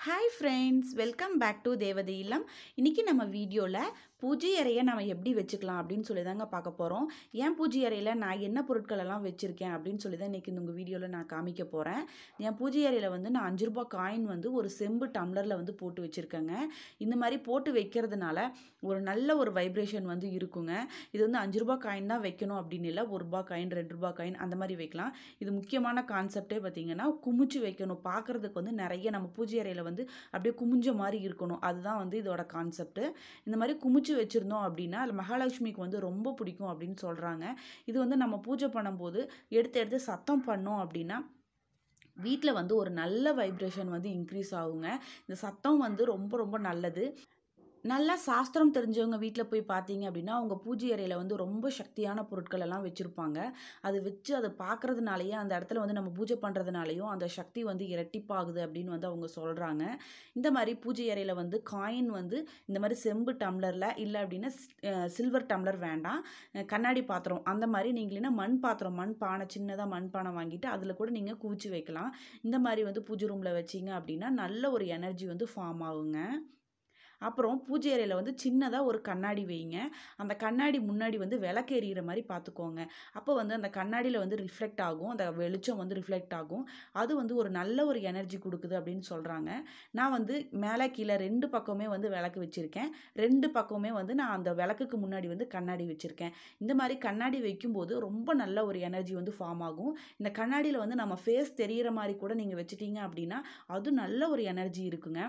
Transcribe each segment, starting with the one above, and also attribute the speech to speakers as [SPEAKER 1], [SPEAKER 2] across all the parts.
[SPEAKER 1] hi friends welcome back to Devathai Illam இன்றைக்கி நம்ம வீடியோவில் பூஜை அறையை நம்ம எப்படி வச்சுக்கலாம் அப்படின்னு சொல்லி தாங்க பார்க்க போகிறோம் என் பூஜை அறையில் நான் என்ன பொருட்கள் எல்லாம் வச்சுருக்கேன் அப்படின்னு சொல்லி தான் இன்றைக்கி உங்கள் வீடியோவில் நான் காமிக்க போகிறேன் என் பூஜை அறையில் வந்து நான் அஞ்சு ரூபாய் காயின் வந்து ஒரு செம்பு டம்ளரில் வந்து போட்டு வச்சுருக்கேங்க இந்த மாதிரி போட்டு வைக்கிறதுனால ஒரு நல்ல ஒரு வைப்ரேஷன் வந்து இருக்குங்க இது வந்து அஞ்சு ரூபாய் காயின் தான் வைக்கணும் அப்படின்னு இல்லை ஒரு ரூபாய் காயின் ரெண்டு ரூபாய் காயின் அந்த மாதிரி வைக்கலாம் இது முக்கியமான கான்செப்டே பார்த்தீங்கன்னா குமிச்சு வைக்கணும் பார்க்குறதுக்கு வந்து நிறைய நம்ம பூஜை அறையில் வந்து அப்படியே குமிஞ்ச மாதிரி இருக்கணும் அதுதான் வந்து இதோட கான்செப்ட்டு இந்த மாதிரி குமிச்சு வச்சுருந்தோம் அப்படின்னா அது மகாலட்சுமிக்கு வந்து ரொம்ப பிடிக்கும் அப்படின்னு சொல்கிறாங்க இது வந்து நம்ம பூஜை பண்ணும்போது எடுத்து எடுத்து சத்தம் பண்ணோம் அப்படின்னா வீட்டில் வந்து ஒரு நல்ல வைப்ரேஷன் வந்து இன்க்ரீஸ் ஆகுங்க இந்த சத்தம் வந்து ரொம்ப ரொம்ப நல்லது நல்லா சாஸ்திரம் தெரிஞ்சவங்க வீட்டில் போய் பார்த்தீங்க அப்படின்னா அவங்க பூஜை அறையில் வந்து ரொம்ப சக்தியான பொருட்கள் எல்லாம் வச்சுருப்பாங்க அது வச்சு அதை பார்க்குறதுனாலையே அந்த இடத்துல வந்து நம்ம பூஜை பண்ணுறதுனாலையும் அந்த சக்தி வந்து இரட்டிப்பாகுது அப்படின்னு வந்து அவங்க சொல்கிறாங்க இந்த மாதிரி பூஜை அறையில் வந்து காயின் வந்து இந்த மாதிரி செம்பு டம்ளரில் இல்லை அப்படின்னா சில்வர் டம்ளர் வேண்டாம் அஹ் கண்ணாடி பாத்திரம் அந்த மாதிரி நீங்கள் இல்லைன்னா மண் பாத்திரம் மண் பானை சின்னதாக மண் பானை வாங்கிட்டு அதில் கூட நீங்கள் குவிச்சு வைக்கலாம் இந்த மாதிரி வந்து பூஜை ரூமில் வச்சிங்க அப்படின்னா நல்ல ஒரு எனர்ஜி வந்து ஃபார்ம் ஆகுங்க அப்புறம் பூஜை அறையில் வந்து சின்னதாக ஒரு கண்ணாடி வைங்க அந்த கண்ணாடி முன்னாடி வந்து விளக்கு எரியிற மாதிரி பார்த்துக்கோங்க அப்போ வந்து அந்த கண்ணாடியில் வந்து ரிஃப்ளெக்ட் ஆகும் அந்த வெளிச்சம் வந்து ரிஃப்ளெக்ட் ஆகும் அது வந்து ஒரு நல்ல ஒரு எனர்ஜி கொடுக்குது அப்படின்னு சொல்கிறாங்க நான் வந்து மேலே கீழே ரெண்டு பக்கமே வந்து விளக்கு வச்சுருக்கேன் ரெண்டு பக்கமே வந்து நான் அந்த விளக்குக்கு முன்னாடி வந்து கண்ணாடி வச்சுருக்கேன் இந்த மாதிரி கண்ணாடி வைக்கும்போது ரொம்ப நல்ல ஒரு எனர்ஜி வந்து ஃபார்ம் ஆகும் இந்த கண்ணாடியில் வந்து நம்ம ஃபேஸ் தெரியிற மாதிரி கூட நீங்கள் வச்சுட்டீங்க அப்படின்னா அது நல்ல ஒரு எனர்ஜி இருக்குங்க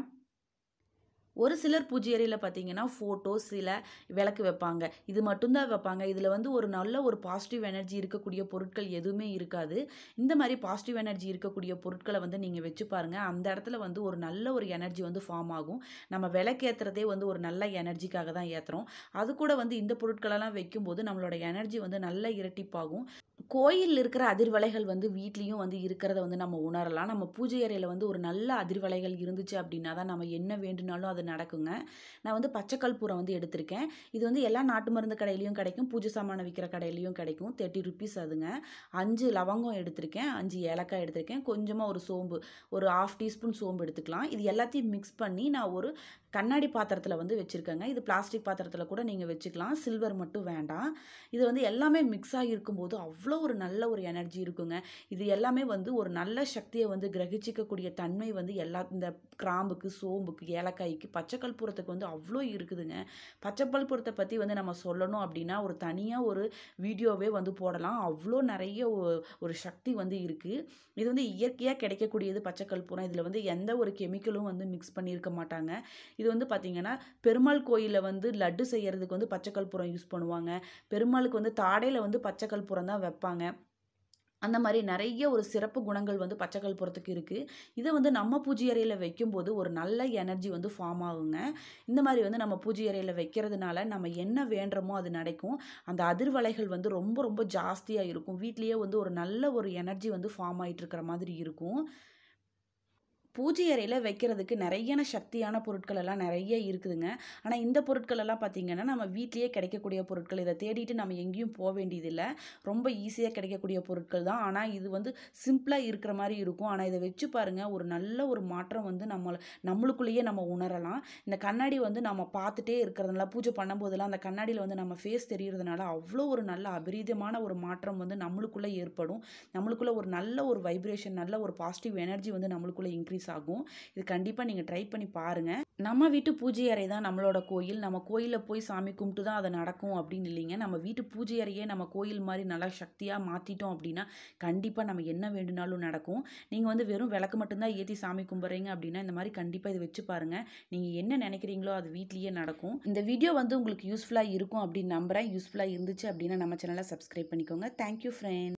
[SPEAKER 1] ஒரு சிலர் பூஜை அறையில் பார்த்தீங்கன்னா ஃபோட்டோஸ் சில விளக்கு வைப்பாங்க இது மட்டும்தான் வைப்பாங்க இதில் வந்து ஒரு நல்ல ஒரு பாசிட்டிவ் எனர்ஜி இருக்கக்கூடிய பொருட்கள் எதுவுமே இருக்காது இந்த மாதிரி பாசிட்டிவ் எனர்ஜி இருக்கக்கூடிய பொருட்களை வந்து நீங்கள் வச்சு பாருங்கள் அந்த இடத்துல வந்து ஒரு நல்ல ஒரு எனர்ஜி வந்து ஃபார்ம் ஆகும் நம்ம விளக்கு ஏற்றுறதே வந்து ஒரு நல்ல எனர்ஜிக்காக தான் ஏற்றுறோம் அது கூட வந்து இந்த பொருட்களெல்லாம் வைக்கும்போது நம்மளோட எனர்ஜி வந்து நல்ல இரட்டிப்பாகும் கோயிலில் இருக்கிற அதிர்வலைகள் வந்து வீட்லேயும் வந்து இருக்கிறத வந்து நம்ம உணரலாம் நம்ம பூஜை அறையில் வந்து ஒரு நல்ல அதிர்வலைகள் இருந்துச்சு அப்படின்னா தான் நம்ம என்ன வேண்டுனாலும் அது நடக்குங்க நான் வந்து பச்சை கற்பூரம் வந்து எடுத்திருக்கேன் இது வந்து எல்லா நாட்டு மருந்து கடையிலையும் கிடைக்கும் பூஜை சாமானை விற்கிற கடையிலையும் கிடைக்கும் தேர்ட்டி ருபீஸ் அதுங்க அஞ்சு லவங்கம் எடுத்திருக்கேன் அஞ்சு ஏலக்காய் எடுத்திருக்கேன் கொஞ்சமாக ஒரு சோம்பு ஒரு ஆஃப் டீஸ்பூன் சோம்பு எடுத்துக்கலாம் இது எல்லாத்தையும் மிக்ஸ் பண்ணி நான் ஒரு கண்ணாடி பாத்திரத்தில் வந்து வச்சுருக்கேங்க இது பிளாஸ்டிக் பாத்திரத்தில் கூட நீங்கள் வச்சுக்கலாம் சில்வர் மட்டும் வேண்டாம் இது வந்து எல்லாமே மிக்ஸ் ஆகி இருக்கும்போது அவ்வளோ ஒரு நல்ல ஒரு எனர்ஜி இருக்குங்க இது எல்லாமே வந்து ஒரு நல்ல சக்தியை வந்து கிரகிச்சிக்கக்கூடிய தன்மை வந்து எல்லா இந்த கிராம்புக்கு சோம்புக்கு ஏலக்காய்க்கு பச்சை கற்பூரத்துக்கு வந்து அவ்வளோ இருக்குதுங்க பச்சை கற்பூரத்தை பற்றி வந்து நம்ம சொல்லணும் அப்படின்னா ஒரு தனியாக ஒரு வீடியோவே வந்து போடலாம் அவ்வளோ நிறைய ஒ- ஒரு சக்தி வந்து இருக்குது இது வந்து இயற்கையாக கிடைக்கக்கூடியது பச்சை கற்பூரம் இதில் வந்து எந்த ஒரு கெமிக்கலும் வந்து மிக்ஸ் பண்ணியிருக்க மாட்டாங்க இது வந்து பார்த்திங்கன்னா பெருமாள் கோயிலில் வந்து லட்டு செய்யறதுக்கு வந்து பச்சை கற்பூரம் யூஸ் பண்ணுவாங்க பெருமாளுக்கு வந்து தாடையில் வந்து பச்சை கற்பூரம் தான் வைப்பாங்க அந்த மாதிரி நிறைய ஒரு சிறப்பு குணங்கள் வந்து பச்சை கற்பூரத்துக்கு இருக்குது இதை வந்து நம்ம பூஜை அறையில் வைக்கும்போது ஒரு நல்ல எனர்ஜி வந்து ஃபார்ம் ஆகுங்க இந்த மாதிரி வந்து நம்ம பூஜை அறையில் வைக்கிறதுனால நம்ம என்ன வேண்டுறோமோ அது நடக்கும் அந்த அதிர்வலைகள் வந்து ரொம்ப ரொம்ப ஜாஸ்தியாக இருக்கும் வீட்லேயே வந்து ஒரு நல்ல ஒரு எனர்ஜி வந்து ஃபார்ம் ஆயிட்டு இருக்கிற மாதிரி இருக்கும் பூஜை அறையில் வைக்கிறதுக்கு நிறையன சக்தியான பொருட்கள் எல்லாம் நிறைய இருக்குதுங்க ஆனால் இந்த பொருட்கள் எல்லாம் பார்த்தீங்கன்னா நம்ம வீட்லேயே கிடைக்கக்கூடிய பொருட்கள் இதை தேடிட்டு நம்ம எங்கேயும் போக வேண்டியதில்லை ரொம்ப ஈஸியாக கிடைக்கக்கூடிய பொருட்கள் தான் ஆனால் இது வந்து சிம்பிளாக இருக்கிற மாதிரி இருக்கும் ஆனால் இதை வச்சு பாருங்கள் ஒரு நல்ல ஒரு மாற்றம் வந்து நம்ம நம்மளுக்குள்ளேயே நம்ம உணரலாம் இந்த கண்ணாடி வந்து நம்ம பார்த்துட்டே இருக்கிறதுனால பூஜை பண்ணும்போதெல்லாம் அந்த கண்ணாடியில் வந்து நம்ம ஃபேஸ் தெரியறதுனால அவ்வளோ ஒரு நல்ல அபரீதமான ஒரு மாற்றம் வந்து நம்மளுக்குள்ளே ஏற்படும் நம்மளுக்குள்ளே ஒரு நல்ல ஒரு வைப்ரேஷன் நல்ல ஒரு பாசிட்டிவ் எனர்ஜி வந்து நம்மளுக்குள்ளே இன்க்ரீஸ் ஆகும் இது கண்டிப்பாக நீங்கள் ட்ரை பண்ணி பாருங்கள் நம்ம வீட்டு பூஜை அறை தான் நம்மளோட கோயில் நம்ம கோயிலில் போய் சாமி கும்பிட்டு தான் அது நடக்கும் அப்படின்னு இல்லைங்க நம்ம வீட்டு பூஜை அறையே நம்ம கோயில் மாதிரி நல்லா சக்தியாக மாற்றிட்டோம் அப்படின்னா கண்டிப்பாக நம்ம என்ன வேண்டுனாலும் நடக்கும் நீங்கள் வந்து வெறும் விளக்கு மட்டும்தான் ஏற்றி சாமி கும்பிட்றீங்க அப்படின்னா இந்த மாதிரி கண்டிப்பாக இதை வச்சு பாருங்கள் நீங்கள் என்ன நினைக்கிறீங்களோ அது வீட்லேயே நடக்கும் இந்த வீடியோ வந்து உங்களுக்கு யூஸ்ஃபுல்லாக இருக்கும் அப்படின்னு நம்புகிறேன் யூஸ்ஃபுல்லாக இருந்துச்சு அப்படின்னா நம்ம சேனலை சப்ஸ்கிரைப் பண்ணிக்கோங்க தேங்க்யூ ஃப்ரெண்ட்